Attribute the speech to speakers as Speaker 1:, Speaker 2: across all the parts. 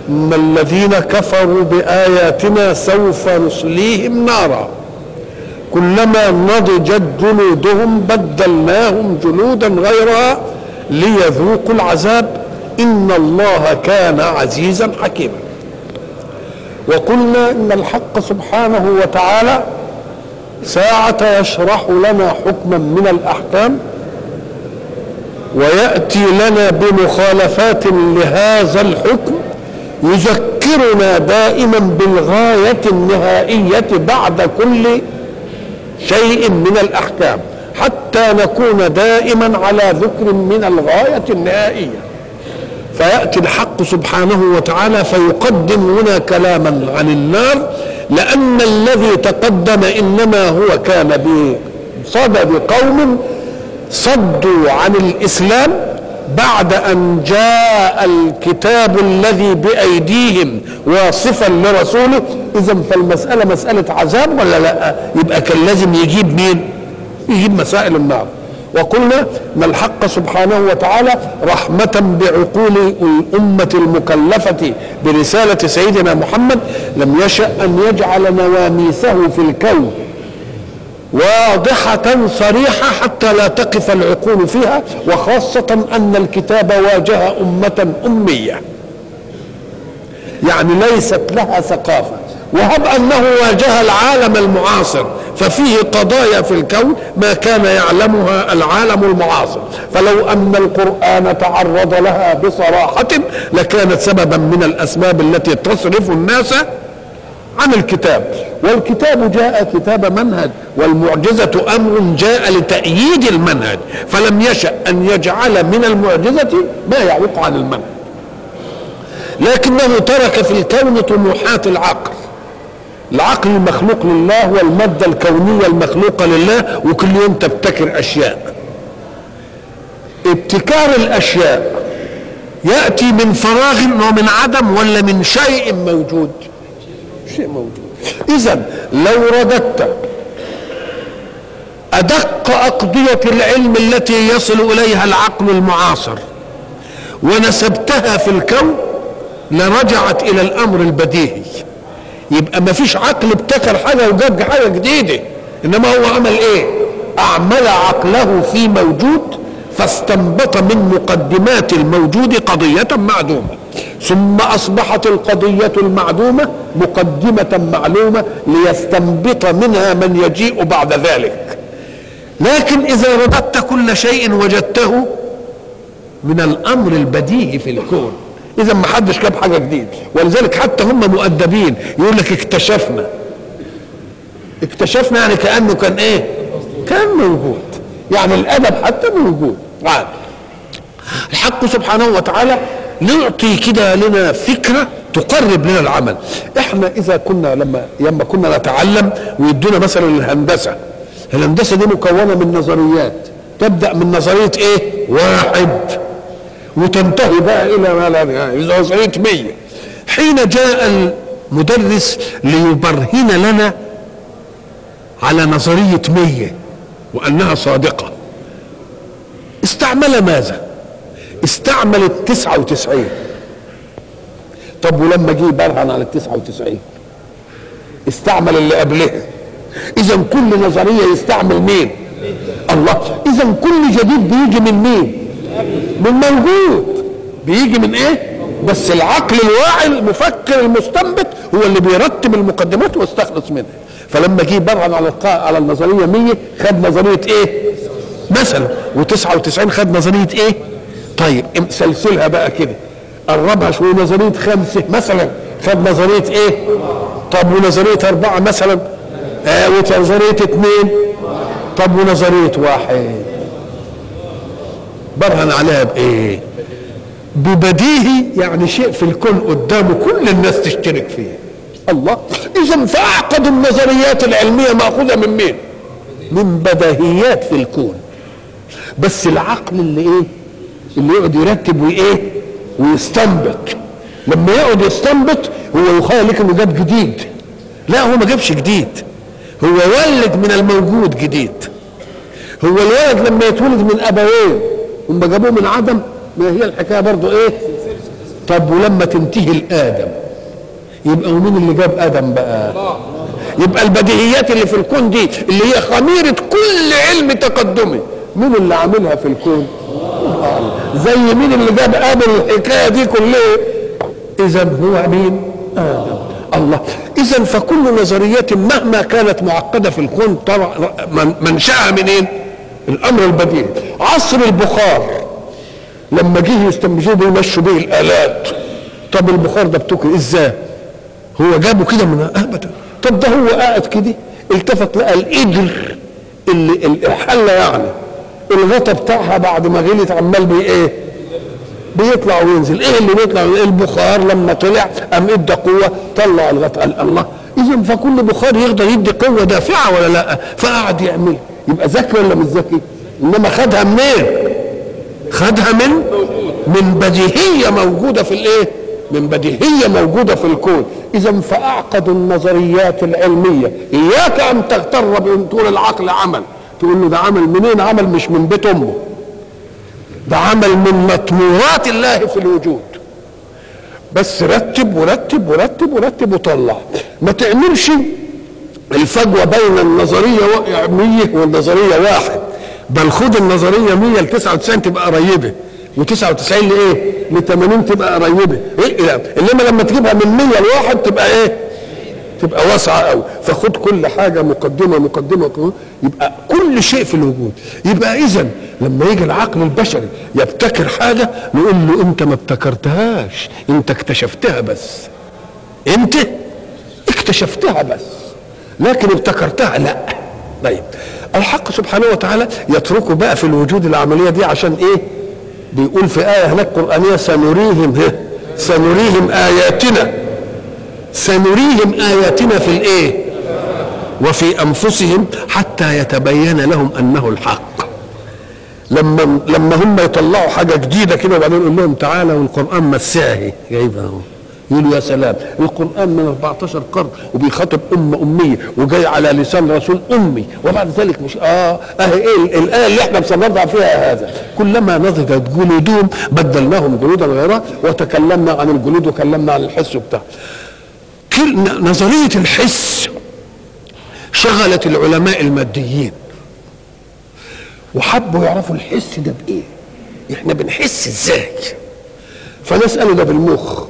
Speaker 1: ان الذين كفروا باياتنا سوف نصليهم نارا كلما نضجت جلودهم بدلناهم جلودا غيرها ليذوقوا العذاب ان الله كان عزيزا حكيما وقلنا ان الحق سبحانه وتعالى ساعة يشرح لنا حكما من الأحكام ويأتي لنا بمخالفات لهذا الحكم يذكرنا دائما بالغاية النهائية بعد كل شيء من الأحكام حتى نكون دائما على ذكر من الغاية النهائية فيأتي الحق سبحانه وتعالى فيقدم هنا كلاما عن النار لأن الذي تقدم إنما هو كان بصدد قوم صدوا عن الإسلام بعد أن جاء الكتاب الذي بأيديهم واصفا لرسوله إذا فالمسألة مسألة عذاب ولا لا يبقى كان لازم يجيب مين يجيب مسائل النار وقلنا ان الحق سبحانه وتعالى رحمة بعقول الأمة المكلفة برسالة سيدنا محمد لم يشأ أن يجعل نواميسه في الكون واضحة صريحة حتى لا تقف العقول فيها وخاصة أن الكتاب واجه أمة أمية يعني ليست لها ثقافة وهب أنه واجه العالم المعاصر ففيه قضايا في الكون ما كان يعلمها العالم المعاصر فلو أن القرآن تعرض لها بصراحة لكانت سببا من الأسباب التي تصرف الناس عن الكتاب والكتاب جاء كتاب منهج والمعجزة أمر جاء لتأييد المنهج فلم يشأ أن يجعل من المعجزة ما يعوق عن المنهج لكنه ترك في الكون طموحات العقل العقل المخلوق لله والمادة الكونية المخلوقة لله وكل يوم تبتكر أشياء ابتكار الأشياء يأتي من فراغ ومن عدم ولا من شيء موجود شيء موجود إذا لو رددت أدق أقضية العلم التي يصل إليها العقل المعاصر ونسبتها في الكون لرجعت إلى الأمر البديهي يبقى ما فيش عقل ابتكر حاجه وجاب حاجه جديده انما هو عمل ايه اعمل عقله في موجود فاستنبط من مقدمات الموجود قضية معدومة ثم أصبحت القضية المعدومة مقدمة معلومة ليستنبط منها من يجيء بعد ذلك لكن إذا رددت كل شيء وجدته من الأمر البديهي في الكون اذا ما حدش جاب حاجه جديد ولذلك حتى هم مؤدبين يقول لك اكتشفنا اكتشفنا يعني كانه كان ايه كان موجود يعني الادب حتى موجود عاد الحق سبحانه وتعالى نعطي كده لنا فكره تقرب لنا العمل احنا اذا كنا لما لما كنا نتعلم ويدونا مثلا الهندسه الهندسه دي مكونه من نظريات تبدا من نظريه ايه واحد وتنتهي بقى الى ما لا نهايه نظريه 100 حين جاء المدرس ليبرهن لنا على نظريه 100 وانها صادقه استعمل ماذا؟ استعمل ال 99 طب ولما جه يبرهن على ال 99 استعمل اللي قبلها اذا كل نظريه يستعمل مين؟ الله اذا كل جديد بيجي من مين؟ من موجود بيجي من ايه بس العقل الواعي المفكر المستنبط هو اللي بيرتب المقدمات ويستخلص منها فلما جه برهن على على النظريه 100 خد نظريه ايه مثلا و99 خد نظريه ايه طيب سلسلها بقى كده قربها شويه نظريه خمسه مثلا خد نظريه ايه طب ونظريه اربعه مثلا آه ونظريه اثنين طب ونظريه واحد برهن عليها بايه ببديهي يعني شيء في الكون قدامه كل الناس تشترك فيه الله اذا فاعقد النظريات العلميه ماخوذه من مين من بديهيات في الكون بس العقل اللي ايه اللي يقعد يرتب وايه ويستنبط لما يقعد يستنبط هو يخيل لك انه جاب جديد لا هو ما جابش جديد هو ولد من الموجود جديد هو الولد لما يتولد من ابوين هم جابوه من عدم ما هي الحكايه برضو ايه طب ولما تنتهي الادم يبقى ومين اللي جاب ادم بقى يبقى البديهيات اللي في الكون دي اللي هي خميره كل علم تقدمي مين اللي عاملها في الكون زي مين اللي جاب ادم الحكايه دي كلها اذا هو مين ادم الله اذا فكل نظريات مهما كانت معقده في الكون طبعا من- منشاها منين الامر البديهي عصر البخار لما جه يستنبجوه بيمشوا بيه الالات طب البخار ده بتوكل ازاي هو جابه كده من ابدا طب ده هو قاعد كده التفت لقى القدر اللي الحله يعني الغطا بتاعها بعد ما غلت عمال بي ايه بيطلع وينزل ايه اللي بيطلع البخار لما طلع قام ادى قوه طلع الغطاء قال الله اذا فكل بخار يقدر يدي قوه دافعه ولا لا فقعد يعمل يبقى ذكي ولا مش ذكي انما خدها منين خدها من من بديهيه موجوده في الايه من بديهيه موجوده في الكون اذا فاعقد النظريات العلميه اياك ان تغتر بان تقول العقل عمل تقول له ده عمل منين عمل مش من بيت امه ده عمل من مطمورات الله في الوجود بس رتب ورتب ورتب ورتب وطلع ما تعملش الفجوه بين النظريه 100 والنظريه واحد بل خد النظريه 100 ل 99 تبقى قريبه و99 لايه؟ ل 80 تبقى قريبه إيه؟ لا. انما لما تجيبها من 100 لواحد تبقى ايه؟ تبقى واسعه قوي فخد كل حاجه مقدمه مقدمه مقدمة، يبقى كل شيء في الوجود يبقى اذا لما يجي العقل البشري يبتكر حاجه نقول له انت ما ابتكرتهاش انت اكتشفتها بس انت اكتشفتها بس لكن ابتكرتها لا طيب الحق سبحانه وتعالى يتركه بقى في الوجود العمليه دي عشان ايه بيقول في ايه هناك قرانيه سنريهم ها سنريهم اياتنا سنريهم اياتنا في الايه وفي انفسهم حتى يتبين لهم انه الحق لما لما هم يطلعوا حاجه جديده كده وبعدين يقول لهم تعالى والقران مسعه جايبها اهو يقولوا يا سلام القران من 14 قرن وبيخاطب امه اميه وجاي على لسان رسول امي وبعد ذلك مش اه اهي ايه الايه اللي احنا بنضع فيها هذا كلما نضجت جلودهم بدلناهم جلودا غيرها وتكلمنا عن الجلود وكلمنا عن الحس وبتاع كل نظريه الحس شغلت العلماء الماديين وحبوا يعرفوا الحس ده بايه احنا بنحس ازاي فناس قالوا ده بالمخ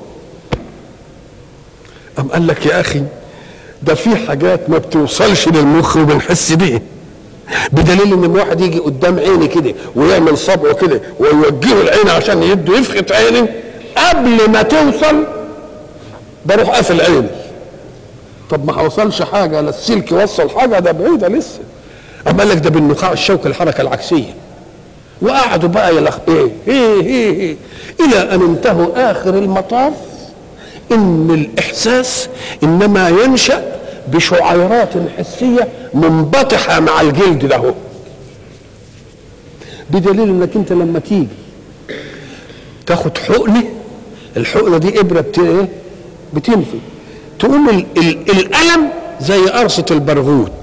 Speaker 1: قام قال لك يا اخي ده في حاجات ما بتوصلش للمخ وبنحس بيه بدليل ان واحد يجي قدام عيني كده ويعمل صبعه كده ويوجهه العين عشان يده يفخت عيني قبل ما توصل بروح قافل عيني طب ما حوصلش حاجه لا السلك يوصل حاجه ده بعيده لسه اما قال لك ده بالنخاع الشوكي الحركه العكسيه وقعدوا بقى يلخ ايه ايه ايه, إيه الى ان انتهوا اخر المطاف ان الاحساس انما ينشا بشعيرات حسيه منبطحه مع الجلد ده هو. بدليل انك انت لما تيجي تاخد حقنه الحقنه دي ابره بت ايه بتنفي تقوم ال ال الالم زي قرصه البرغوت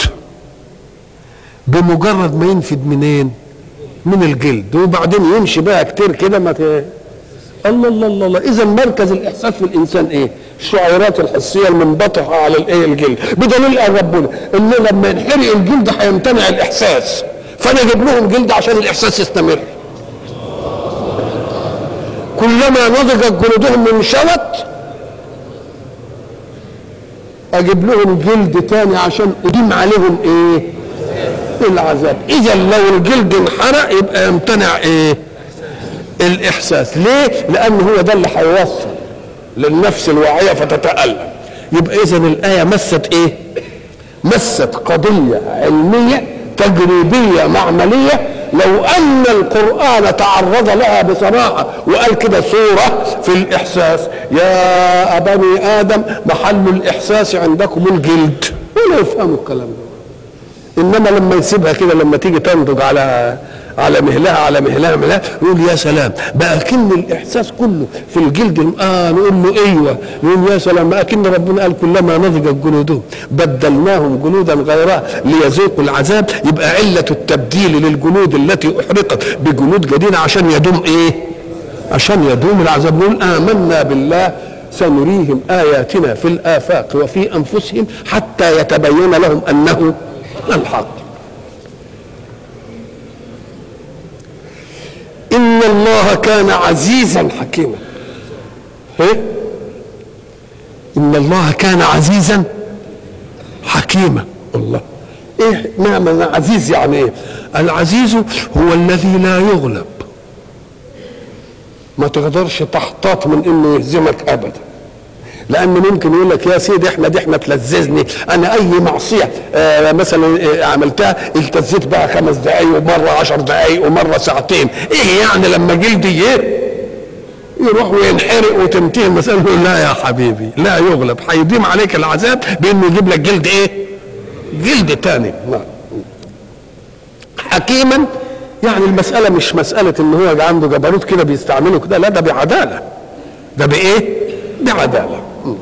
Speaker 1: بمجرد ما ينفد منين من الجلد وبعدين يمشي بقى كتير كده ما ت... الله الله الله, الله. اذا مركز الاحساس في الانسان ايه الشعيرات الحسيه المنبطحه على الايه الجلد بدليل قال ربنا ان لما ينحرق الجلد هيمتنع الاحساس فانا اجيب لهم جلد عشان الاحساس يستمر كلما نضجت جلودهم انشوت اجيب لهم جلد تاني عشان اديم عليهم ايه العذاب اذا لو الجلد انحرق يبقى يمتنع ايه الاحساس ليه لان هو ده اللي هيوصل للنفس الواعيه فتتالم يبقى اذا الايه مست ايه مست قضيه علميه تجريبيه معمليه لو ان القران تعرض لها بصراحه وقال كده صوره في الاحساس يا بني ادم محل الاحساس عندكم الجلد ولا يفهموا الكلام ده انما لما يسيبها كده لما تيجي تنضج على على مهلها على مهلها مهلها يقول يا سلام بقى كن الاحساس كله في الجلد اه نقول له ايوه يقول يا سلام بقى كن ربنا قال كلما نضجت جلودهم بدلناهم جلودا غيرها ليذوقوا العذاب يبقى عله التبديل للجلود التي احرقت بجلود جديده عشان يدوم ايه؟ عشان يدوم العذاب نقول آمنا بالله سنريهم آياتنا في الآفاق وفي أنفسهم حتى يتبين لهم أنه الحق إن الله كان عزيزا حكيما إيه؟ إن الله كان عزيزا حكيما الله إيه معنى عزيز يعني إيه العزيز هو الذي لا يغلب ما تقدرش تحتاط من انه يهزمك ابدا لان ممكن يقول لك يا سيدي احمد احمد تلذذني انا اي معصيه آه مثلا آه عملتها التزيت بقى خمس دقايق ومره عشر دقايق ومره ساعتين ايه يعني لما جلدي ايه يروح وينحرق وتنتهي المسألة يقول لا يا حبيبي لا يغلب هيديم عليك العذاب بانه يجيب لك جلد ايه جلد تاني نعم حكيما يعني المسألة مش مسألة ان هو عنده جبروت كده بيستعمله كده لا ده بعدالة ده بايه بعدالة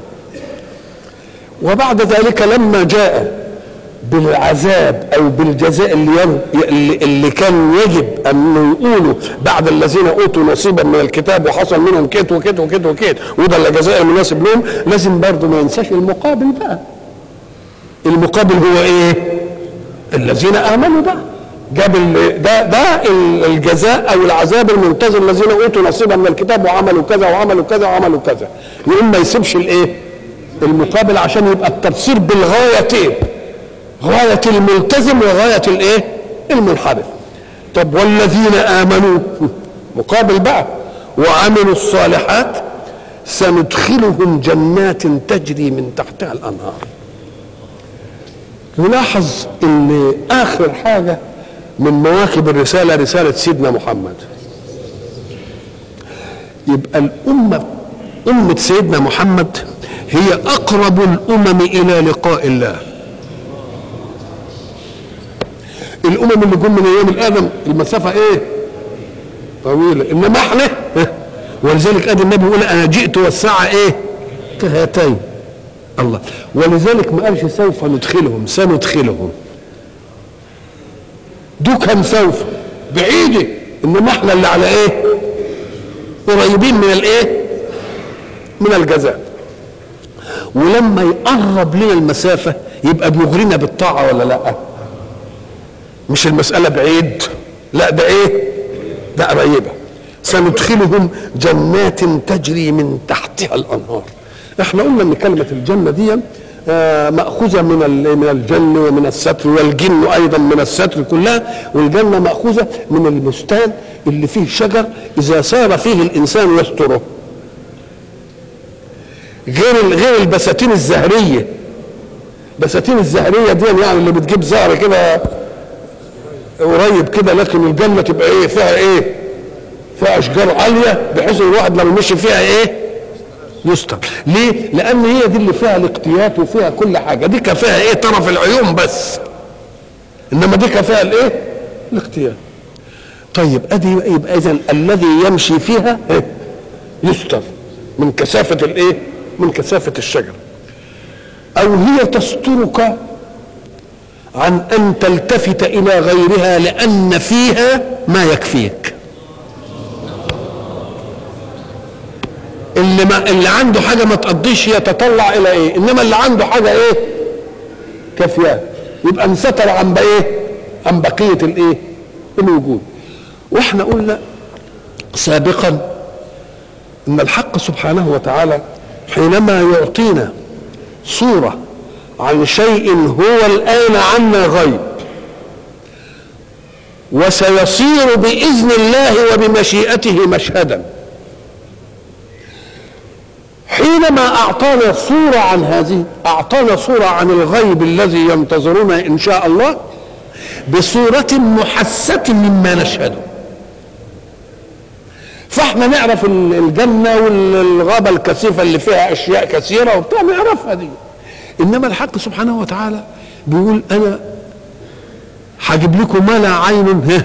Speaker 1: وبعد ذلك لما جاء بالعذاب او بالجزاء اللي, اللي, اللي كان يجب ان يقولوا بعد الذين اوتوا نصيبا من الكتاب وحصل منهم كيت وكيت وكيت وكيت وده الجزاء المناسب لهم لازم برضه ما ينساش المقابل بقى المقابل هو ايه الذين امنوا بقى جاب ده ده الجزاء او العذاب المنتظر الذين اوتوا نصيبا من الكتاب وعملوا كذا وعملوا كذا وعملوا كذا يقوم ما يسيبش الايه المقابل عشان يبقى التفسير بالغايتين غاية الملتزم وغاية الايه المنحرف طب والذين امنوا مقابل بقى وعملوا الصالحات سندخلهم جنات تجري من تحتها الانهار نلاحظ ان اخر حاجه من مواكب الرساله رساله سيدنا محمد يبقى الامه امه سيدنا محمد هي اقرب الامم الى لقاء الله الامم اللي جم من ايام الادم المسافه ايه طويله انما احنا ولذلك ادي النبي يقول انا جئت والساعه ايه كهاتين الله ولذلك ما قالش سوف ندخلهم سندخلهم دوكهم سوف بعيده انما احنا اللي على ايه قريبين من الايه من الجزاء ولما يقرب لنا المسافه يبقى بيغرينا بالطاعه ولا لا مش المساله بعيد لا ده ايه ده قريبه سندخلهم جنات تجري من تحتها الانهار احنا قلنا ان كلمه الجنه دي آه ماخوذه من من الجن ومن الستر والجن ايضا من الستر كلها والجنه ماخوذه من البستان اللي فيه شجر اذا سار فيه الانسان يستره غير غير البساتين الزهريه بساتين الزهريه دي يعني اللي بتجيب زهر كده قريب كده لكن الجنه تبقى ايه فيها ايه فيها اشجار عاليه بحيث الواحد لو مشي فيها ايه يستر ليه لان هي دي اللي فيها الاقتيات وفيها كل حاجه دي كان فيها ايه طرف العيون بس انما دي كان فيها الايه الاقتيات طيب ادي يبقى اذا الذي يمشي فيها إيه؟ يستر من كثافه الايه من كثافه الشجر او هي تسترك عن ان تلتفت الى غيرها لان فيها ما يكفيك اللي ما اللي عنده حاجه ما تقضيش يتطلع الى ايه انما اللي عنده حاجه ايه كافياه يبقى انستر عن ايه عن بقيه الايه الوجود واحنا قلنا سابقا ان الحق سبحانه وتعالى حينما يعطينا صوره عن شيء هو الان عنا غيب وسيصير باذن الله وبمشيئته مشهدا حينما اعطانا صوره عن هذه اعطانا صوره عن الغيب الذي ينتظرنا ان شاء الله بصوره محسه مما نشهده فاحنا نعرف الجنه والغابه الكثيفه اللي فيها اشياء كثيره وبتاع نعرفها دي انما الحق سبحانه وتعالى بيقول انا هجيب لكم ما لا عين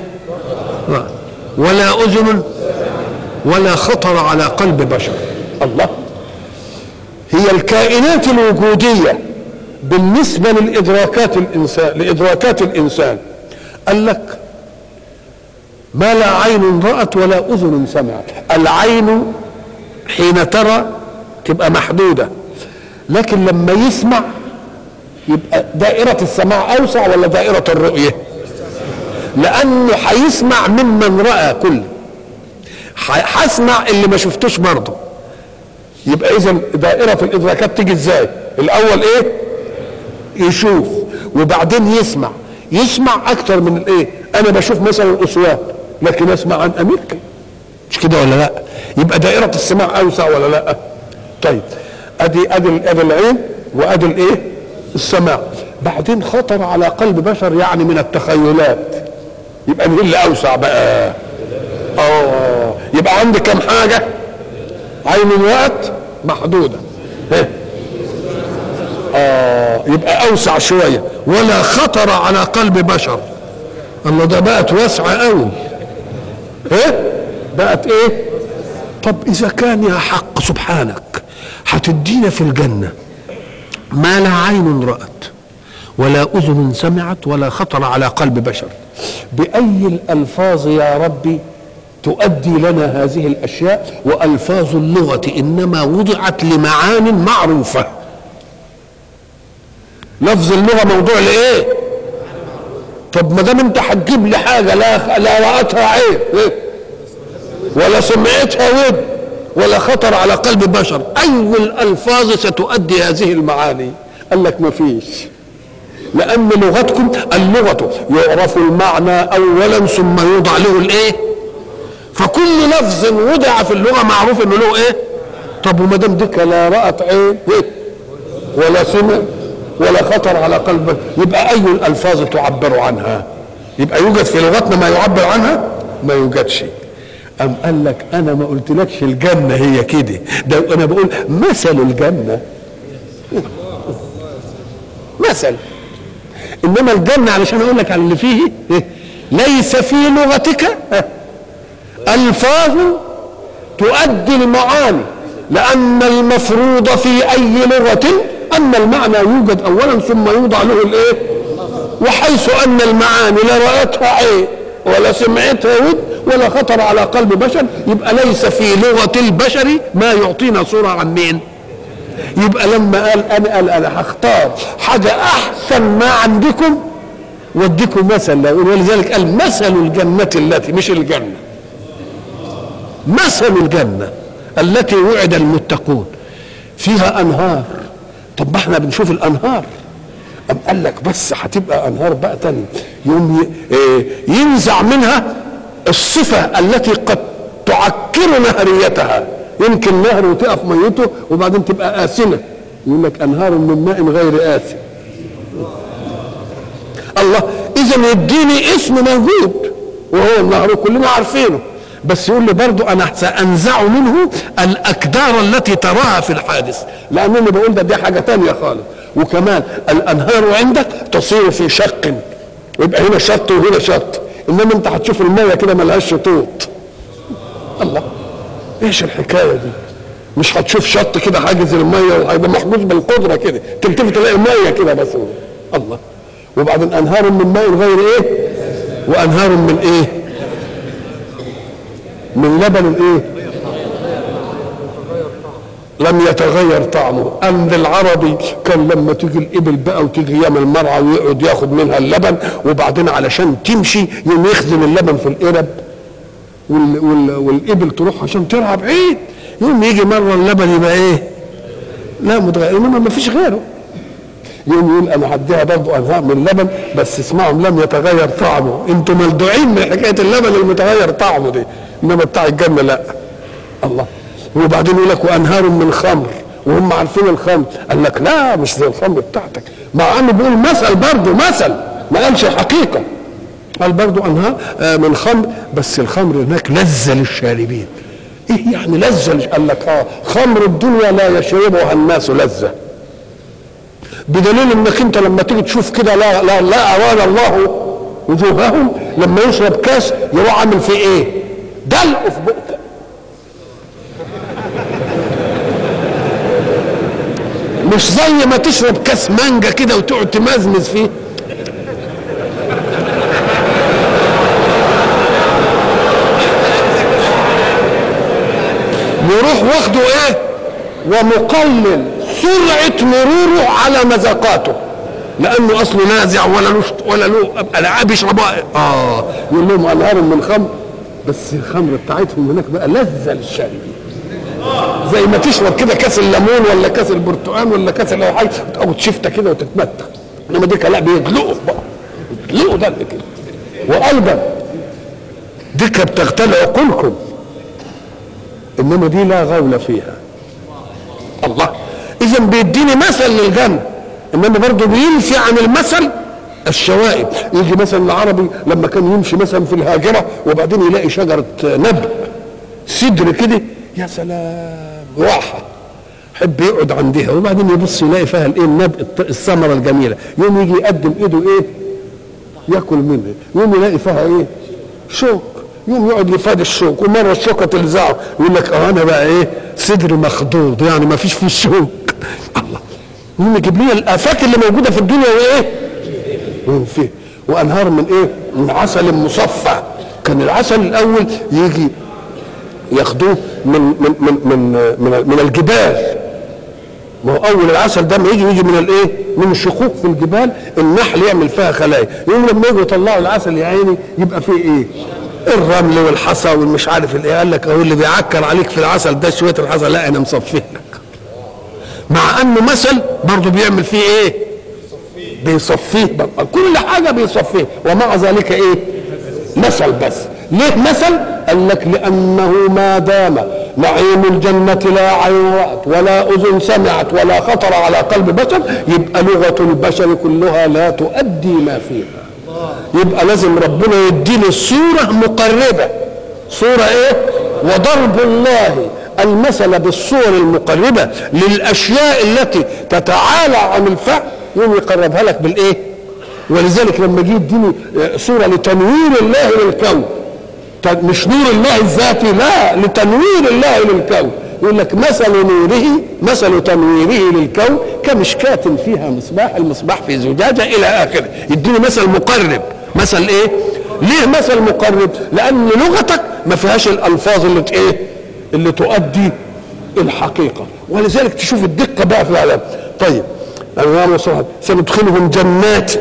Speaker 1: ولا اذن ولا خطر على قلب بشر الله هي الكائنات الوجوديه بالنسبه للادراكات الانسان لادراكات الانسان قال لك ما لا عين رأت ولا أذن سمعت العين حين ترى تبقى محدودة لكن لما يسمع يبقى دائرة السماع أوسع ولا دائرة الرؤية لأنه هيسمع ممن رأى كل هسمع اللي ما شفتوش برضه يبقى إذا دائرة الإدراكات تيجي إزاي الأول إيه يشوف وبعدين يسمع يسمع أكتر من الإيه أنا بشوف مثلا الأسواق لكن أسمع عن أمريكا مش كده ولا لا يبقى دائرة السماع أوسع ولا لا طيب أدي أدي أدي العين وأدي الإيه السماع بعدين خطر على قلب بشر يعني من التخيلات يبقى مين اللي اوسع بقى اه يبقى عندي كم حاجه عين الوقت محدوده اه يبقى اوسع شويه ولا خطر على قلب بشر الله ده بقت واسعه قوي ايه بقت ايه طب اذا كان يا حق سبحانك هتدينا في الجنه ما لا عين رأت ولا أذن سمعت ولا خطر على قلب بشر بأي الألفاظ يا ربي تؤدي لنا هذه الأشياء وألفاظ اللغة إنما وضعت لمعان معروفة لفظ اللغة موضوع لإيه طب ما دام انت هتجيب لي حاجه لا لا رأتها عين ولا سمعتها ود ولا خطر على قلب بشر أي الألفاظ ستؤدي هذه المعاني قال لك ما فيش لأن لغتكم اللغة يعرف المعنى أولا ثم يوضع له الإيه فكل لفظ وضع في اللغة معروف إنه له إيه طب وما دام ديك لا رأت عين إيه؟ ولا سمع ولا خطر على قلب يبقى أي الألفاظ تعبر عنها يبقى يوجد في لغتنا ما يعبر عنها ما يوجدش أم قال لك أنا ما قلتلكش الجنة هي كده ده أنا بقول مثل الجنة مثل إنما الجنة علشان أقول لك على اللي فيه ليس في لغتك ألفاظ تؤدي المعاني لأن المفروض في أي لغة أن المعنى يوجد أولا ثم يوضع له الإيه؟ وحيث أن المعاني لا رأتها عين ولا سمعتها ود ولا خطر على قلب بشر يبقى ليس في لغة البشر ما يعطينا صورة عن مين يبقى لما قال أنا قال أنا هختار حاجة أحسن ما عندكم واديكم مثل ولذلك قال مثل الجنة التي مش الجنة مثل الجنة التي وعد المتقون فيها أنهار طب ما احنا بنشوف الأنهار أم قال لك بس هتبقى أنهار بقى تاني يوم ينزع منها الصفة التي قد تعكر نهريتها يمكن نهر وتقف ميته وبعدين تبقى آسنة يقول لك أنهار من ماء غير آسن الله إذا يديني اسم موجود وهو النهر كلنا عارفينه بس يقول لي برضو انا سانزع منه الاكدار التي تراها في الحادث لانني بقول ده دي حاجه تانية خالص وكمان الانهار عندك تصير في شق ويبقى هنا شط وهنا شط انما انت هتشوف الميه كده ملهاش شطوط الله ايش الحكايه دي مش هتشوف شط كده حاجز الميه وهيبقى محجوز بالقدره كده تلتفت تلاقي الميه كده بس الله وبعدين انهار من ماء غير ايه وانهار من ايه من لبن ايه لم يتغير طعمه عند العربي كان لما تيجي الابل بقى وتيجي ايام المرعى ويقعد ياخد منها اللبن وبعدين علشان تمشي يوم يخزن اللبن في القرب وال وال والابل تروح عشان ترعى بعيد يوم يجي مره اللبن يبقى ايه لا متغير انما ما فيش غيره يوم يقول انا هديها برضه انهار من اللبن بس اسمعهم لم يتغير طعمه انتم ملدوعين من حكايه اللبن المتغير طعمه دي انما بتاع الجنه لا الله وبعدين يقول لك وانهار من خمر وهم عارفين الخمر قال لك لا مش زي الخمر بتاعتك مع انه بيقول مثل برضه مثل ما قالش حقيقه قال برضه انهار من خمر بس الخمر هناك لذه للشاربين ايه يعني لذه قال لك اه خمر الدنيا لا يشربها الناس لذه بدليل انك انت لما تيجي تشوف كده لا لا لا اراد الله وجوههم لما يشرب كاس يروح عامل فيه ايه؟ دلق في بقه مش زي ما تشرب كاس مانجا كده وتقعد تمزمز فيه يروح واخده ايه ومقلل سرعة مروره على مذاقاته لانه اصله نازع ولا له ولا له العاب يشربها اه يقول لهم انهار من خمر بس الخمر بتاعتهم هناك بقى لذة للشاربين زي ما تشرب كده كاس الليمون ولا كاس البرتقال ولا كاس اي حاجه او تشفته كده وتتمتع انما دي لا بيدلقوا بقى يدلقوا ده كده وايضا دي بتغتال عقولكم انما دي لا غول فيها الله اذا بيديني مثل للجنه انما برضه بينفي عن المثل الشوائب يجي مثلا العربي لما كان يمشي مثلا في الهاجره وبعدين يلاقي شجره نبق سدر كده يا سلام راحه يحب يقعد عندها وبعدين يبص يلاقي فيها الايه النبق الثمره الجميله يوم يجي يقدم ايده ايه ياكل منها يوم يلاقي فيها ايه شوك يوم يقعد يفاد الشوك ومره الشوكه تلزعه يقول لك اه انا بقى ايه صدري مخضوض يعني ما فيش فيه شوك الله يقوم يجيب لنا الافات اللي موجوده في الدنيا وايه وين فيه وانهار من ايه من عسل مصفى كان العسل الاول يجي ياخدوه من من من من من, من الجبال ما هو اول العسل ده ما يجي يجي من الايه من الشقوق في الجبال النحل يعمل فيها خلايا يوم لما يجوا يطلعوا العسل يا عيني يبقى فيه ايه الرمل والحصى والمش عارف الايه قال لك اهو اللي بيعكر عليك في العسل ده شويه الحصى لا انا مصفيه لك مع انه مثل برضه بيعمل فيه ايه بيصفيه بقى. كل حاجه بيصفيه ومع ذلك ايه مثل بس ليه مثل قال لك لانه ما دام نعيم الجنة لا عين رأت ولا أذن سمعت ولا خطر على قلب بشر يبقى لغة البشر كلها لا تؤدي ما فيها يبقى لازم ربنا يديني الصورة مقربة صورة ايه وضرب الله المثل بالصور المقربة للأشياء التي تتعالى عن الفعل يوم يقربها لك بالإيه ولذلك لما جه يديني صورة لتنوير الله للكون مش نور الله الذاتي لا لتنوير الله للكون يقول لك مثل نوره مثل تنويره للكون كمشكاة فيها مصباح المصباح في زجاجة إلى آخره يديني مثل مقرب مثل إيه ليه مثل مقرب لأن لغتك ما فيهاش الألفاظ اللي إيه اللي تؤدي الحقيقة ولذلك تشوف الدقة بقى في العالم طيب الإمام صلى سندخلهم جنات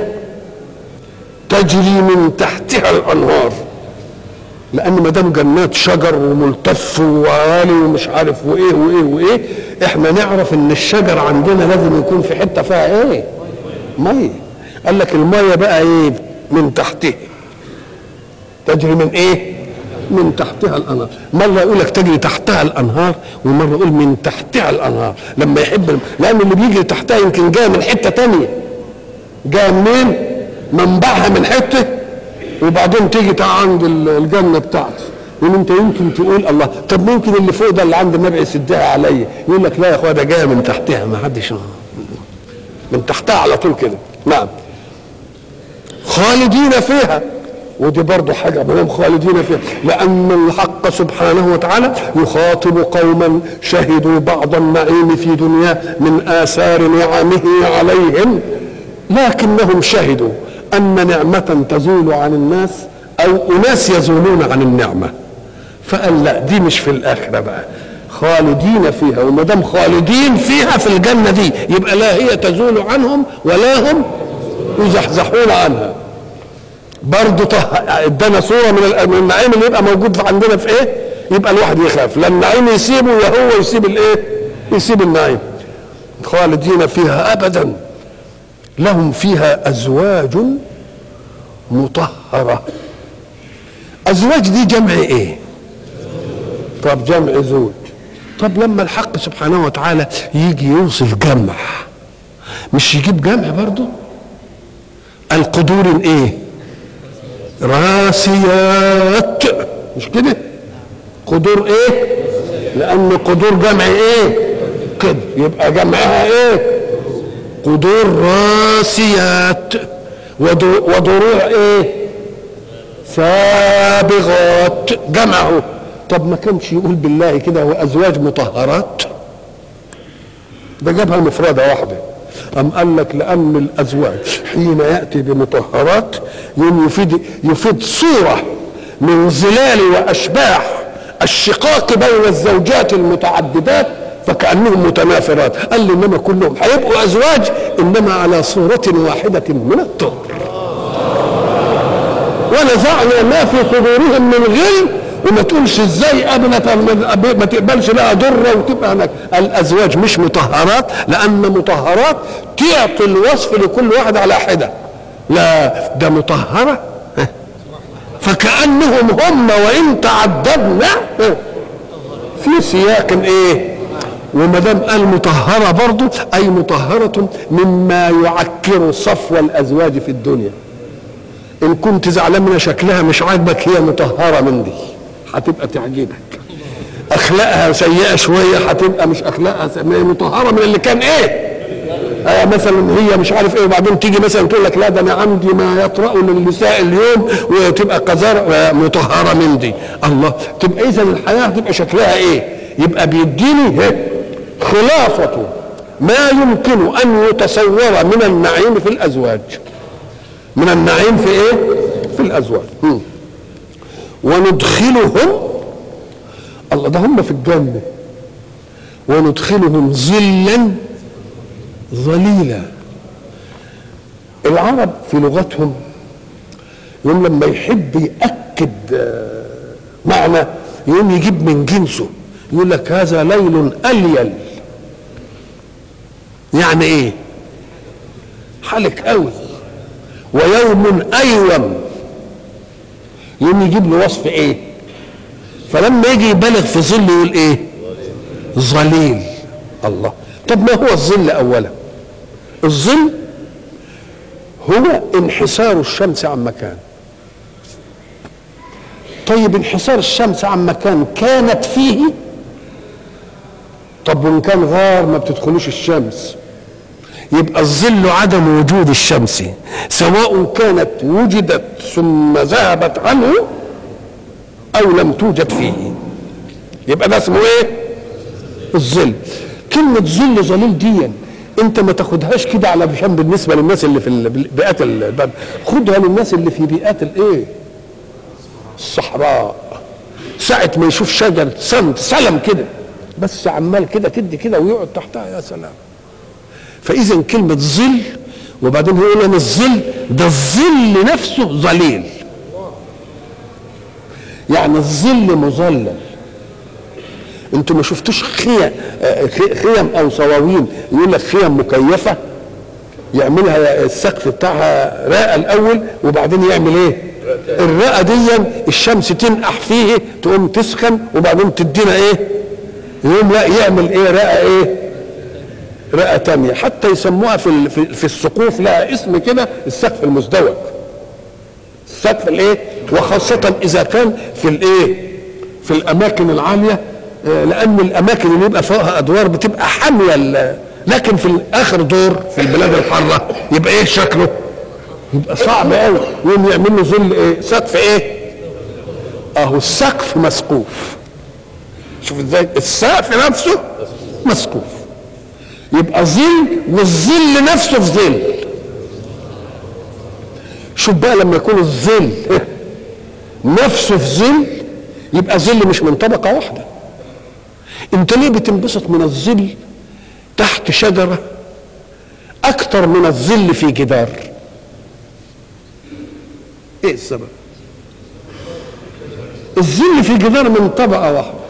Speaker 1: تجري من تحتها الأنهار لان ما دام جنات شجر وملتف وعالي ومش عارف وايه وايه وايه احنا نعرف ان الشجر عندنا لازم يكون في حته فيها ايه ميه قال لك الميه بقى ايه من تحتها تجري من ايه من تحتها الانهار مره يقول لك تجري تحتها الانهار ومره يقول من تحتها الانهار لما يحب لان اللي بيجري تحتها يمكن جاي من حته تانية جاي منين منبعها من حته وبعدين تيجي عند الجنه بتاعتي يقول انت يمكن تقول الله طب ممكن اللي فوق ده اللي عند النبي يسدها عليا يقول لك لا يا اخويا ده جايه من تحتها ما حدش من تحتها على طول كده نعم خالدين فيها ودي برضه حاجة هم خالدين فيها لأن الحق سبحانه وتعالى يخاطب قوما شهدوا بعض النعيم في دنياه من آثار نعمه عليهم لكنهم شهدوا أن نعمة تزول عن الناس أو أناس يزولون عن النعمة فقال لا دي مش في الآخرة بقى خالدين فيها وما دام خالدين فيها في الجنة دي يبقى لا هي تزول عنهم ولا هم يزحزحون عنها برضه ادانا صورة من النعيم اللي يبقى موجود عندنا في ايه؟ يبقى الواحد يخاف لا النعيم يسيبه يا هو يسيب الايه؟ يسيب النعيم خالدين فيها ابدا لهم فيها ازواج مطهره ازواج دي جمع ايه طب جمع زوج طب لما الحق سبحانه وتعالى يجي يوصف جمع مش يجيب جمع برضه القدور ايه راسيات مش كده قدور ايه لان قدور جمع ايه كده يبقى جمعها ايه قدور راسيات وضروع ايه سابغات جمعه طب ما كانش يقول بالله كده وازواج مطهرات ده جابها المفردة واحدة أم قال لك لأن الأزواج حين يأتي بمطهرات يوم يفيد يفيد صورة من ظلال وأشباح الشقاق بين الزوجات المتعددات فكأنهم متنافرات قال لي إنما كلهم هيبقوا أزواج إنما على صورة واحدة من الطهر ونزعنا ما في صدورهم من غل وما تقولش ازاي ابدا ما تقبلش لها ضره وتبقى هناك الازواج مش مطهرات لان مطهرات تعطي الوصف لكل واحد على حده لا ده مطهره فكانهم هم وان تعددنا في سياق ايه وما دام قال مطهره برضه اي مطهره مما يعكر صفو الازواج في الدنيا ان كنت زعلان من شكلها مش عاجبك هي مطهره من دي هتبقى تعجبك اخلاقها سيئه شويه هتبقى مش اخلاقها مطهره من اللي كان ايه آه مثلا هي مش عارف ايه وبعدين تيجي مثلا تقول لك لا ده انا عندي ما يطرأ للنساء اليوم وتبقى قذارة مطهره من دي الله تبقى اذا الحياه تبقى شكلها ايه يبقى بيديني خلاصه ما يمكن ان يتصور من النعيم في الازواج من النعيم في ايه في الازواج م. وندخلهم الله ده هم في الجنة وندخلهم ظلا ظليلا العرب في لغتهم يوم لما يحب يأكد معنى يوم يجيب من جنسه يقول لك هذا ليل أليل يعني ايه حالك قوي ويوم أيوم يوم يجيب له وصف ايه فلما يجي يبالغ في ظل يقول ايه ظليل الله طب ما هو الظل اولا الظل هو انحسار الشمس عن مكان طيب انحسار الشمس عن مكان كانت فيه طب وان كان غار ما بتدخلوش الشمس يبقى الظل عدم وجود الشمس سواء كانت وجدت ثم ذهبت عنه او لم توجد فيه يبقى ده اسمه ايه الظل كلمة ظل ظليل دي انت ما تاخدهاش كده على عشان بالنسبة للناس اللي في البيئات البلد خدها للناس اللي في بيئات الايه الصحراء ساعة ما يشوف شجر سند سلم كده بس عمال كده تدي كده ويقعد تحتها يا سلام فاذا كلمه ظل وبعدين يقول ان الظل ده الظل نفسه ظليل يعني الظل مظلل انتوا ما شفتوش خيم خيم او صواوين يقول لك خيم مكيفه يعملها السقف بتاعها راقه الاول وبعدين يعمل ايه الرقه دي الشمس تنقح فيه تقوم تسخن وبعدين تدينا ايه يقوم لا يعمل ايه رقه ايه رئة تانية حتى يسموها في في السقوف لها اسم كده السقف المزدوج السقف الايه وخاصة إذا كان في الايه في الأماكن العالية لأن الأماكن اللي يبقى فوقها أدوار بتبقى حامية لكن في آخر دور في البلاد الحارة يبقى إيه شكله؟ يبقى صعب قوي يقوم يعمل له ظل إيه؟ سقف إيه؟ أهو السقف مسقوف شوف ازاي السقف نفسه مسقوف يبقى ظل والظل نفسه في ظل شوف بقى لما يكون الظل نفسه في ظل يبقى ظل مش من طبقة واحدة انت ليه بتنبسط من الظل تحت شجرة اكتر من الظل في جدار ايه السبب الظل في جدار من طبقة واحدة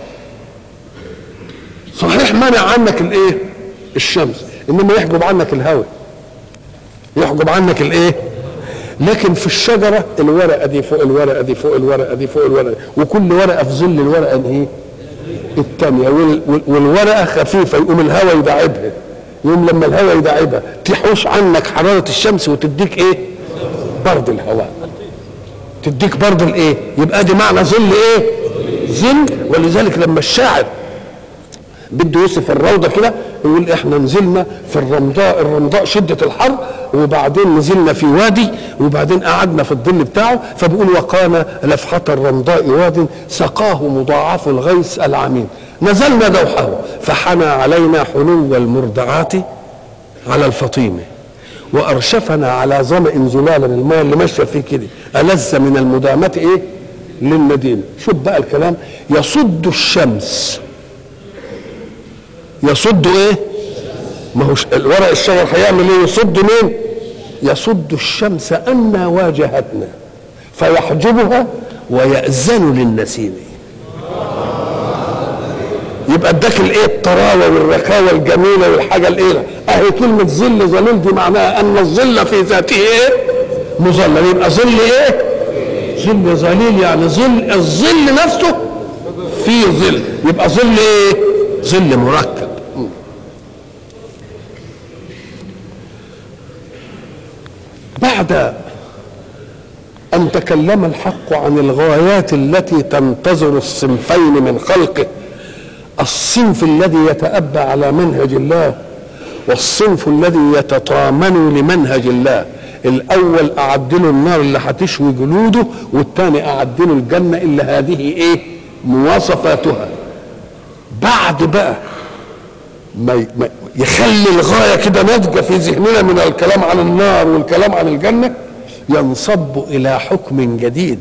Speaker 1: صحيح منع عنك الايه الشمس انما يحجب عنك الهواء يحجب عنك الايه لكن في الشجرة الورقة دي فوق الورقة دي فوق الورقة دي فوق الورقة وكل ورقة في ظل الورقة ايه الثانية والورقة خفيفة يقوم الهواء يداعبها يقوم لما الهواء يداعبها تحوش عنك حرارة الشمس وتديك ايه برد الهواء تديك برد الايه يبقى دي معنى ظل ايه ظل ولذلك لما الشاعر بده يوصف الروضة كده يقول احنا نزلنا في الرمضاء الرمضاء شدة الحر وبعدين نزلنا في وادي وبعدين قعدنا في الظل بتاعه فبيقول وقانا لفحة الرمضاء واد سقاه مضاعف الغيث العميم نزلنا دوحه فحنى علينا حنو المردعات على الفطيمة وأرشفنا على ظمأ زلالا الماء اللي ماشية فيه كده ألذ من المدامة إيه للمدينة شوف بقى الكلام يصد الشمس يصد ايه ما هو الورق الشجر هيعمل ايه يصد مين يصد الشمس أن واجهتنا فيحجبها ويأذن للنسيم يبقى اداك الايه الطراوه والرخاوه الجميله والحاجه الايه اهي كلمه ظل ظليل دي معناها ان الظل في ذاته ايه مظلل يبقى ظل ايه ظل ظليل يعني ظل الظل نفسه فيه ظل يبقى ظل ايه ظل مركب بعد أن تكلم الحق عن الغايات التي تنتظر الصنفين من خلقه الصنف الذي يتأبى على منهج الله والصنف الذي يتطامن لمنهج الله الأول أعد له النار اللي هتشوي جلوده والثاني أعد له الجنة اللي هذه إيه مواصفاتها بعد بقى ما يخلي الغايه كده ناتجه في ذهننا من الكلام عن النار والكلام عن الجنه ينصب الى حكم جديد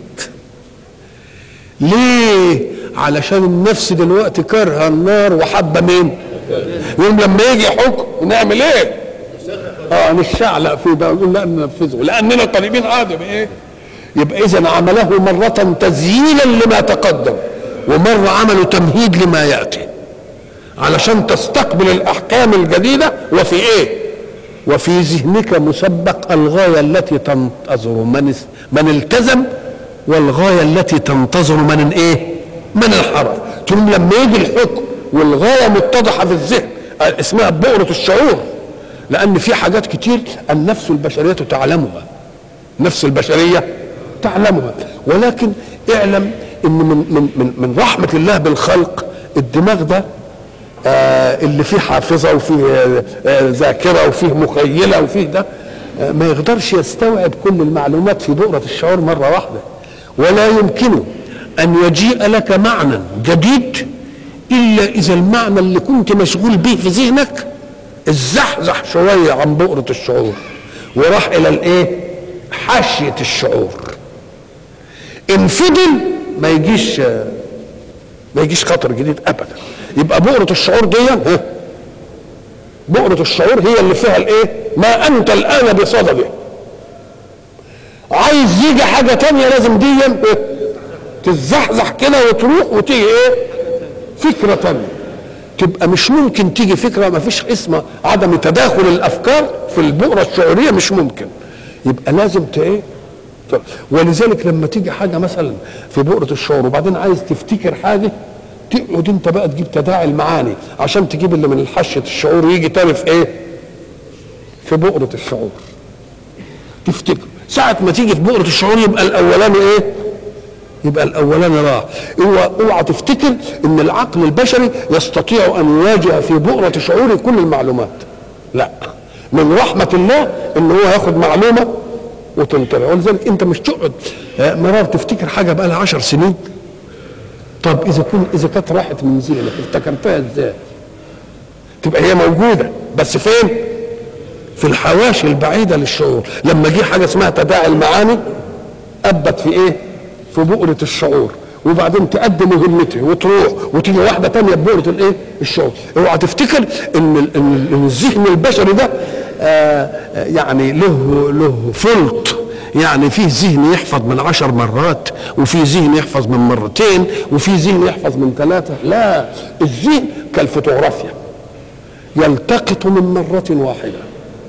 Speaker 1: ليه علشان النفس دلوقتي كارهه النار وحابه مين يوم لما يجي حكم نعمل ايه اه نشعلق فيه بقى نقول لا ننفذه لاننا طالبين عادي بايه يبقى اذا عمله مره تزيينا لما تقدم ومره عملوا تمهيد لما ياتي علشان تستقبل الاحكام الجديده وفي ايه وفي ذهنك مسبق الغايه التي تنتظر من من التزم والغايه التي تنتظر من ايه من انحرف ثم لما يجي الحكم والغايه متضحه في الذهن اسمها بؤره الشعور لان في حاجات كتير النفس البشريه تعلمها النفس البشريه تعلمها ولكن اعلم ان من من من, من رحمه الله بالخلق الدماغ ده آه اللي فيه حافظه وفيه آه ذاكره وفيه مخيله وفيه ده آه ما يقدرش يستوعب كل المعلومات في بؤره الشعور مره واحده ولا يمكنه ان يجيء لك معنى جديد الا اذا المعنى اللي كنت مشغول به في ذهنك اتزحزح شويه عن بؤره الشعور وراح الى الايه حاشيه الشعور ان فضل ما يجيش ما يجيش خطر جديد ابدا يبقى بؤرة الشعور دي بؤرة الشعور هي اللي فيها الايه ما انت الان بصدده عايز يجي حاجة تانية لازم دي تتزحزح كده وتروح وتيجي ايه فكرة تانية تبقى مش ممكن تيجي فكرة ما فيش اسمها عدم تداخل الافكار في البؤرة الشعورية مش ممكن يبقى لازم ت ايه ولذلك لما تيجي حاجة مثلا في بؤرة الشعور وبعدين عايز تفتكر حاجة تقعد انت بقى تجيب تداعي المعاني عشان تجيب اللي من حشة الشعور يجي تاني في ايه في بؤرة الشعور تفتكر ساعة ما تيجي في بؤرة الشعور يبقى الاولاني ايه يبقى الاولاني راح اوعى اوعى تفتكر ان العقل البشري يستطيع ان يواجه في بؤرة شعوره كل المعلومات لا من رحمة الله ان هو ياخد معلومة وتنطلع ولذلك انت مش تقعد مرار تفتكر حاجة بقى لها عشر سنين طب اذا كنت اذا كانت راحت من ذهنك افتكرتها ازاي؟ تبقى هي موجوده بس فين؟ في الحواشي البعيده للشعور لما جه حاجه اسمها تداعي المعاني ابت في ايه؟ في بؤره الشعور وبعدين تأدي مهمته وتروح وتيجي واحده تانية ببؤره الايه؟ الشعور اوعى تفتكر ان ان الذهن البشري ده آه يعني له له فلت يعني فيه ذهن يحفظ من عشر مرات وفي ذهن يحفظ من مرتين وفي ذهن يحفظ من ثلاثة لا الذهن كالفوتوغرافيا يلتقط من مرة واحدة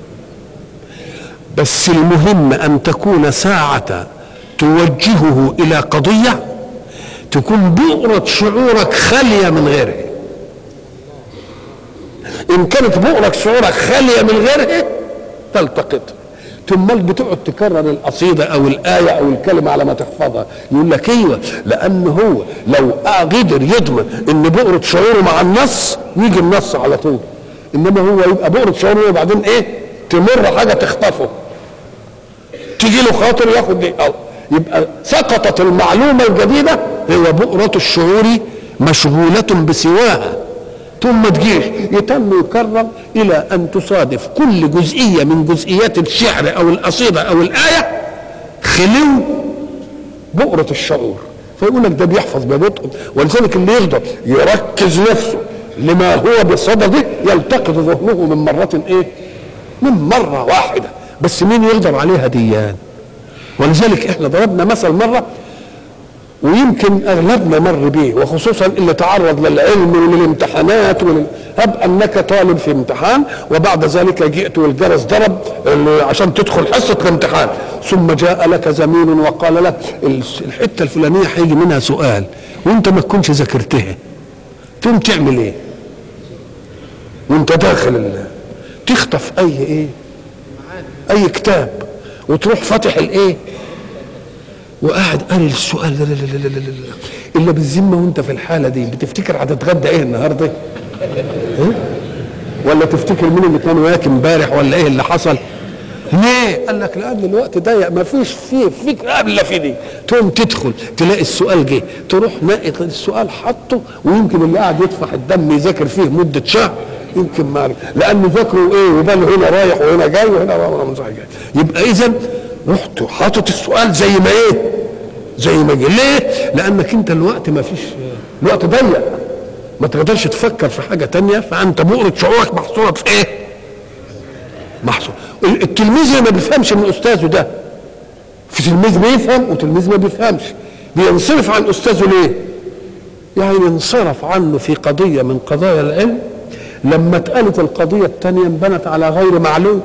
Speaker 1: بس المهم أن تكون ساعة توجهه إلى قضية تكون بؤرة شعورك خالية من غيرها إن كانت بؤرة شعورك خالية من غيرها تلتقطها ثم بتقعد تكرر القصيده او الايه او الكلمه على ما تحفظها يقول لك ايوه لان هو لو قدر يضمن ان بؤره شعوره مع النص يجي النص على طول انما هو يبقى بؤره شعوره وبعدين ايه تمر حاجه تخطفه تيجي له خاطر ياخد دي أو يبقى سقطت المعلومه الجديده هو بؤره الشعور مشغوله بسواها ثم تجيش يتم يكرر الى ان تصادف كل جزئيه من جزئيات الشعر او القصيده او الايه خلو بؤره الشعور فيقول لك ده بيحفظ ببطء ولذلك اللي يقدر يركز نفسه لما هو بصدده يلتقط ذهنه من مرة ايه؟ من مرة واحدة بس مين يقدر عليها ديان؟ ولذلك احنا ضربنا مثل مرة ويمكن اغلبنا مر به وخصوصا اللي تعرض للعلم وللامتحانات ولل... هب انك طالب في امتحان وبعد ذلك جئت والجرس ضرب ال- عشان تدخل حصه الامتحان ثم جاء لك زميل وقال لك الس- الحته الفلانيه هيجي منها سؤال وانت ما تكونش ذاكرتها تقوم تعمل ايه؟ وانت داخل ال... تخطف اي ايه؟ اي كتاب وتروح فاتح الايه؟ وقاعد قاري السؤال لا لا لا لا لا لا لا. الا بالذمه وانت في الحاله دي بتفتكر هتتغدى ايه النهارده؟ ها؟ ولا تفتكر مين اللي كان وياك امبارح ولا ايه اللي حصل؟ ليه؟ قال لك لان الوقت ضيق ما فيش فيه فكره الا في دي تقوم تدخل تلاقي السؤال جه تروح ناقي السؤال حطه ويمكن اللي قاعد يطفح الدم يذاكر فيه مده شهر يمكن ما عرف. لانه ذاكره ايه وباله هنا رايح وهنا جاي وهنا رايح جاي يبقى اذا رحت حاطط السؤال زي ما ايه؟ زي ما جه ليه؟ لانك انت الوقت ما فيش الوقت ضيق ما تقدرش تفكر في حاجه تانية فانت بؤره شعورك محصوره في ايه؟ محصور التلميذ اللي ما بيفهمش من استاذه ده في تلميذ بيفهم وتلميذ ما بيفهمش بينصرف عن استاذه ليه؟ يعني انصرف عنه في قضيه من قضايا العلم لما اتقالت القضيه الثانيه انبنت على غير معلوم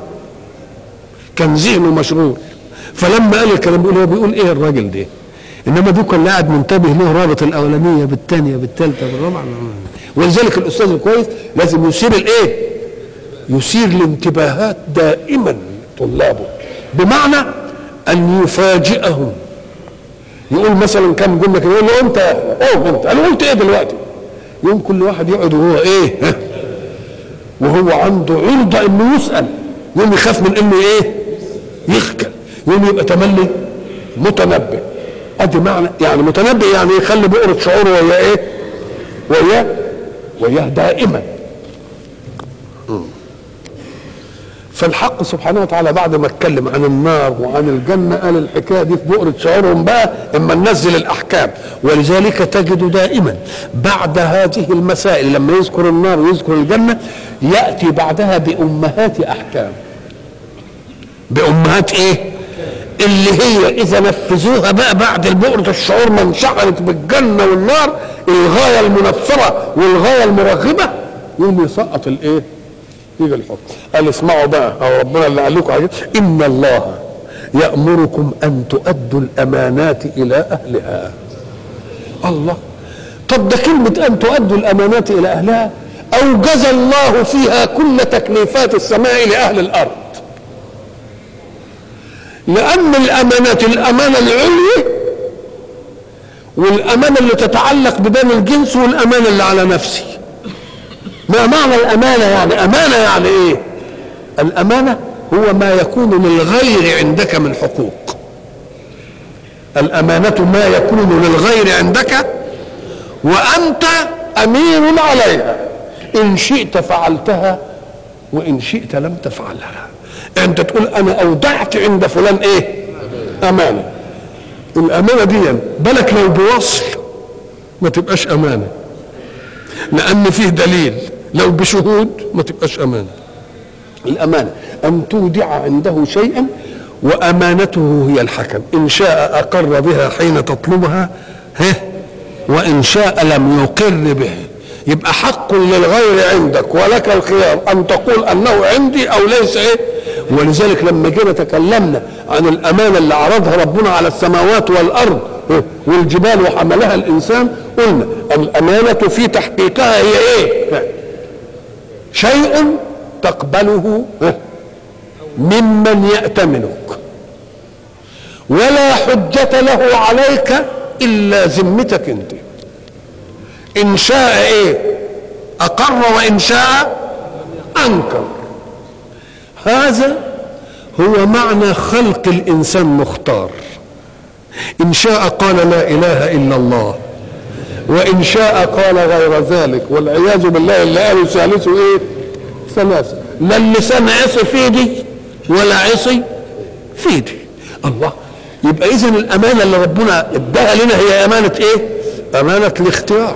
Speaker 1: كان ذهنه مشغول فلما قال الكلام بيقول هو بيقول ايه الراجل ده؟ انما دول كان قاعد منتبه له رابط الاولانيه بالثانيه بالثالثه بالرابعه ولذلك الاستاذ الكويس لازم يثير الايه؟ يثير الانتباهات دائما طلابه بمعنى ان يفاجئهم يقول مثلا كم جمله كده يقول له انت اوه انت انا قلت ايه دلوقتي؟ يوم كل واحد يقعد وهو ايه؟ ها؟ وهو عنده عرضه انه يسال يوم يخاف من انه ايه؟ يخجل يوم يبقى تملي متنبه ادي معنى يعني متنبه يعني يخلي بؤره شعوره وياه ايه؟ وياه وياه دائما فالحق سبحانه وتعالى بعد ما اتكلم عن النار وعن الجنة قال الحكاية دي في بؤرة شعورهم بقى اما ننزل الأحكام ولذلك تجد دائما بعد هذه المسائل لما يذكر النار ويذكر الجنة يأتي بعدها بأمهات أحكام بأمهات إيه؟ اللي هي إذا نفذوها بقى بعد البؤرة الشعور ما انشعرت بالجنة والنار الغاية المنفرة والغاية المرغبة يقوم يسقط الإيه؟ يجي الحكم قال اسمعوا بقى او ربنا اللي قال لكم عليه ان الله يامركم ان تؤدوا الامانات الى اهلها الله طب ده كلمه ان تؤدوا الامانات الى اهلها اوجز الله فيها كل تكليفات السماء لاهل الارض لان الامانات الامانه العليا والامانه اللي تتعلق ببني الجنس والامانه اللي على نفسي ما معنى الأمانة يعني أمانة يعني إيه الأمانة هو ما يكون للغير عندك من حقوق الأمانة ما يكون للغير عندك وأنت أمين عليها إن شئت فعلتها وإن شئت لم تفعلها أنت تقول أنا أودعت عند فلان إيه أمانة الأمانة دي بالك لو بوصل ما تبقاش أمانة لأن فيه دليل لو بشهود ما تبقاش أمانة الأمانة أن تودع عنده شيئا وأمانته هي الحكم إن شاء أقر بها حين تطلبها ها وإن شاء لم يقر به يبقى حق للغير عندك ولك الخيار أن تقول أنه عندي أو ليس إيه ولذلك لما جينا تكلمنا عن الأمانة اللي عرضها ربنا على السماوات والأرض والجبال وحملها الإنسان قلنا الأمانة في تحقيقها هي إيه شيء تقبله ممن يأتمنك ولا حجة له عليك إلا ذمتك أنت إن شاء إيه أقر وإن شاء أنكر هذا هو معنى خلق الإنسان مختار إن شاء قال لا إله إلا الله وإن شاء قال غير ذلك والعياذ بالله اللي قالوا ثالثه إيه ثلاثة لا اللسان عصي في دي ولا عصي في دي الله يبقى اذا الامانه اللي ربنا اداها لنا هي امانه ايه امانه الاختيار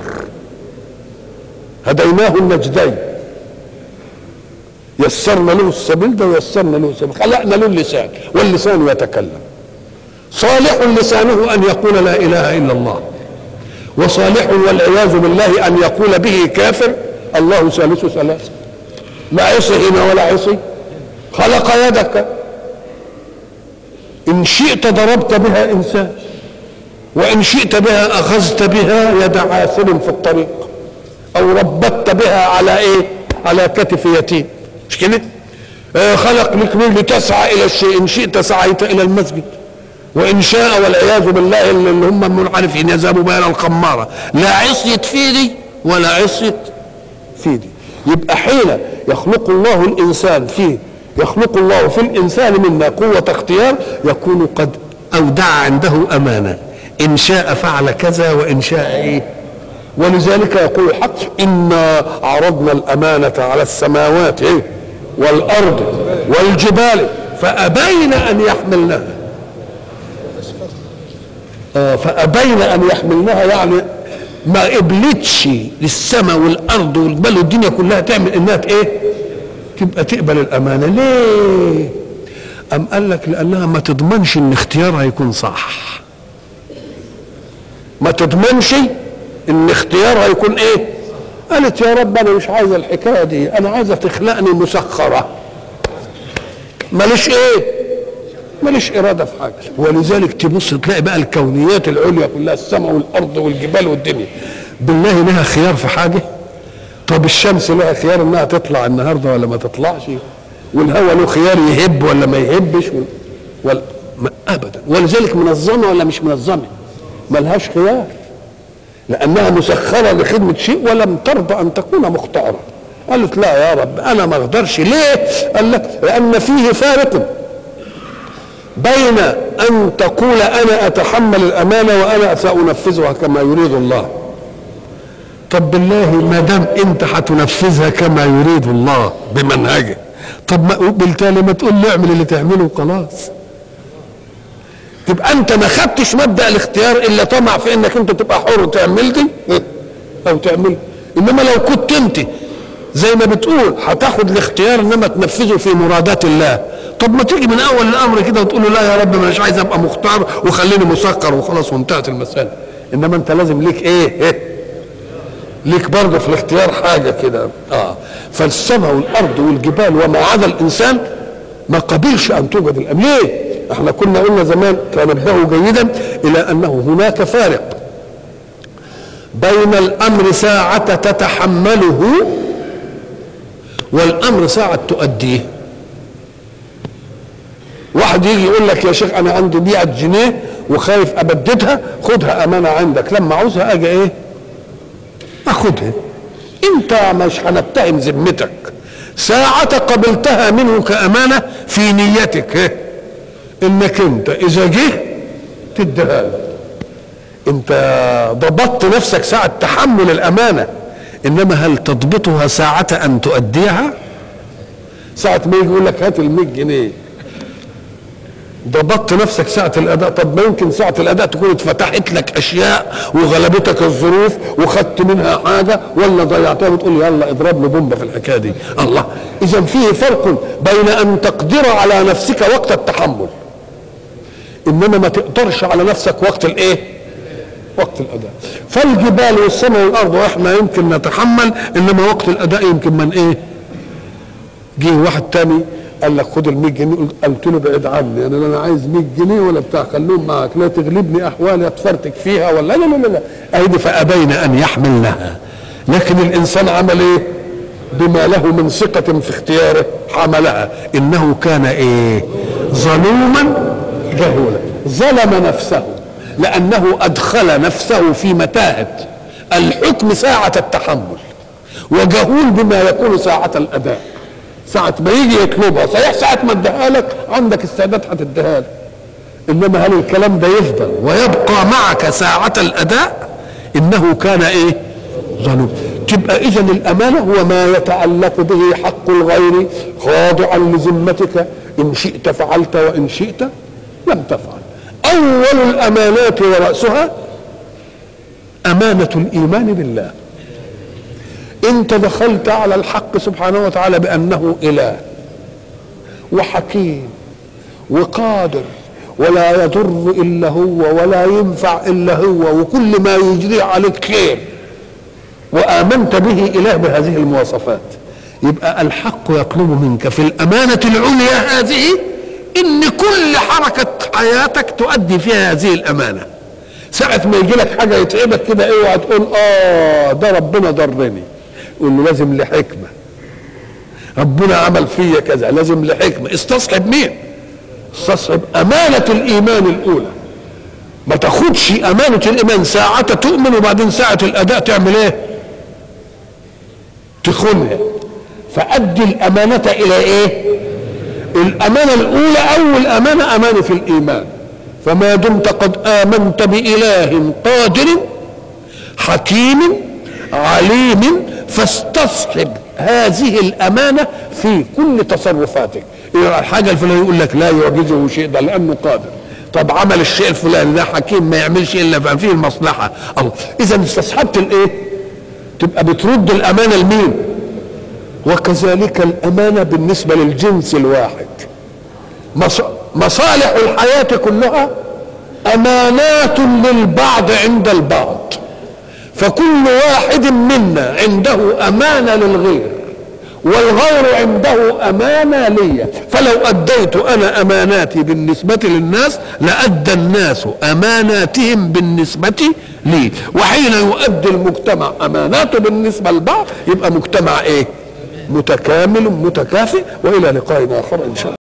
Speaker 1: هديناه النجدين يسرنا له السبيل ده ويسرنا له السبيل خلقنا له اللسان واللسان يتكلم صالح لسانه ان يقول لا اله الا الله وصالح والعياذ بالله ان يقول به كافر الله ثالث ثلاثه لا عصي هنا ولا عصي خلق يدك ان شئت ضربت بها انسان وان شئت بها اخذت بها يد عاثر في الطريق او ربطت بها على ايه على كتف يتيم مش كده آه خلق لك من لتسعى الى الشيء ان شئت سعيت الى المسجد وان شاء والعياذ بالله اللي هم منحرفين يذهبوا بها الى الخماره لا عصيت في دي ولا عصيت في دي يبقى حين يخلق الله الانسان فيه يخلق الله في الانسان منا قوه اختيار يكون قد اودع عنده امانه ان شاء فعل كذا وان شاء ايه ولذلك يقول الحق انا عرضنا الامانه على السماوات إيه؟ والارض والجبال فابين ان يحملنها آه فابين ان يحملنها يعني ما قبلتش للسماء والارض والجبال والدنيا كلها تعمل انها ايه تبقى تقبل الامانه ليه ام قال لك لانها ما تضمنش ان اختيارها يكون صح ما تضمنش ان اختيارها يكون ايه قالت يا رب انا مش عايزه الحكايه دي انا عايزه تخلقني مسخره ماليش ايه ماليش اراده في حاجه ولذلك تبص تلاقي بقى الكونيات العليا كلها السماء والارض والجبال والدنيا بالله لها خيار في حاجه طب الشمس لها خيار انها تطلع النهارده ولا ما تطلعش والهواء له خيار يهب ولا ما يهبش ولا ابدا ولذلك منظمه ولا مش منظمه ملهاش خيار لانها مسخره لخدمه شيء ولم ترضى ان تكون مختاره قالت لا يا رب انا ما اقدرش ليه قال لك لان فيه فارق بين ان تقول انا اتحمل الامانه وانا سانفذها كما يريد الله طب بالله ما دام انت هتنفذها كما يريد الله بمنهجه طب ما بالتالي ما تقول لي اعمل اللي تعمله وخلاص تبقى انت ما خدتش مبدا الاختيار الا طمع في انك انت تبقى حر تعمل دي او تعمل انما لو كنت انت زي ما بتقول هتاخد الاختيار انما تنفذه في مرادات الله طب ما تيجي من اول الامر كده وتقول له لا يا رب ما مش عايز ابقى مختار وخليني مسكر وخلاص وانتهت المساله انما انت لازم ليك ايه, إيه؟ ليك برضه في الاختيار حاجه كده اه فالسماء والارض والجبال وما عدا الانسان ما قبلش ان توجد الامر ليه؟ احنا كنا قلنا زمان تنبهوا جيدا الى انه هناك فارق بين الامر ساعه تتحمله والامر ساعه تؤديه واحد يجي يقول لك يا شيخ انا عندي 100 جنيه وخايف ابددها خدها امانه عندك لما عاوزها اجي ايه اخدها انت مش هنتهم ذمتك ساعة قبلتها منه كأمانة في نيتك إيه؟ انك انت اذا جه تديها له انت ضبطت نفسك ساعة تحمل الامانة انما هل تضبطها ساعة ان تؤديها ساعة ما يجي يقول لك هات ال 100 جنيه ضبطت نفسك ساعة الأداء طب ما يمكن ساعة الأداء تكون اتفتحت لك أشياء وغلبتك الظروف وخدت منها حاجة ولا ضيعتها وتقول يلا اضرب لي بومبة في الحكاية دي الله إذا فيه فرق بين أن تقدر على نفسك وقت التحمل إنما ما تقدرش على نفسك وقت الإيه؟ وقت الأداء فالجبال والسماء والأرض وإحنا يمكن نتحمل إنما وقت الأداء يمكن من إيه؟ جه واحد تاني قال لك خد ال 100 جنيه قلت له بعد عني انا لا انا عايز 100 جنيه ولا بتاع خلوهم معاك لا تغلبني احوالي اتفرتك فيها ولا لا لا لا لا ايدي فابين ان يحملنها لكن الانسان عمل ايه؟ بما له من ثقة في اختياره حملها انه كان ايه؟ ظلوما جهولا ظلم نفسه لانه ادخل نفسه في متاهة الحكم ساعة التحمل وجهول بما يكون ساعة الاداء ساعة ما يجي يطلبها صحيح ساعة ما اديها لك عندك استعداد هتديها له انما هل الكلام ده يفضل ويبقى معك ساعة الاداء انه كان ايه ظلوم تبقى اذا الامانة هو ما يتعلق به حق الغير خاضعا لذمتك ان شئت فعلت وان شئت لم تفعل اول الامانات وراسها امانه الايمان بالله انت دخلت على الحق سبحانه وتعالى بانه اله وحكيم وقادر ولا يضر الا هو ولا ينفع الا هو وكل ما يجري عليك خير وامنت به اله بهذه المواصفات يبقى الحق يطلب منك في الامانه العليا هذه ان كل حركه حياتك تؤدي فيها هذه الامانه ساعة ما يجي لك حاجة يتعبك كده اوعى تقول اه ده ربنا ضرني قول له لازم لحكمة ربنا عمل فيا كذا لازم لحكمة استصحب مين استصحب أمانة الإيمان الأولى ما تاخدش أمانة الإيمان ساعة تؤمن وبعدين ساعة الأداء تعمل إيه تخونها فأدي الأمانة إلى إيه الأمانة الأولى أول أمانة أمانة الإيمان فما دمت قد آمنت بإله قادر حكيم عليم فاستصحب هذه الأمانة في كل تصرفاتك الحاجة الفلانية يقول لك لا يعجزه شيء ده لأنه قادر طب عمل الشيء الفلاني ده حكيم ما يعملش إلا فيه المصلحة الله إذا استصحبت الإيه؟ تبقى بترد الأمانة لمين؟ وكذلك الأمانة بالنسبة للجنس الواحد مصالح الحياة كلها أمانات للبعض عند البعض فكل واحد منا عنده أمانة للغير والغير عنده أمانة لي فلو أديت أنا أماناتي بالنسبة للناس لأدى الناس أماناتهم بالنسبة لي وحين يؤدي المجتمع أماناته بالنسبة للبعض يبقى مجتمع إيه متكامل متكافئ وإلى لقاء آخر إن شاء الله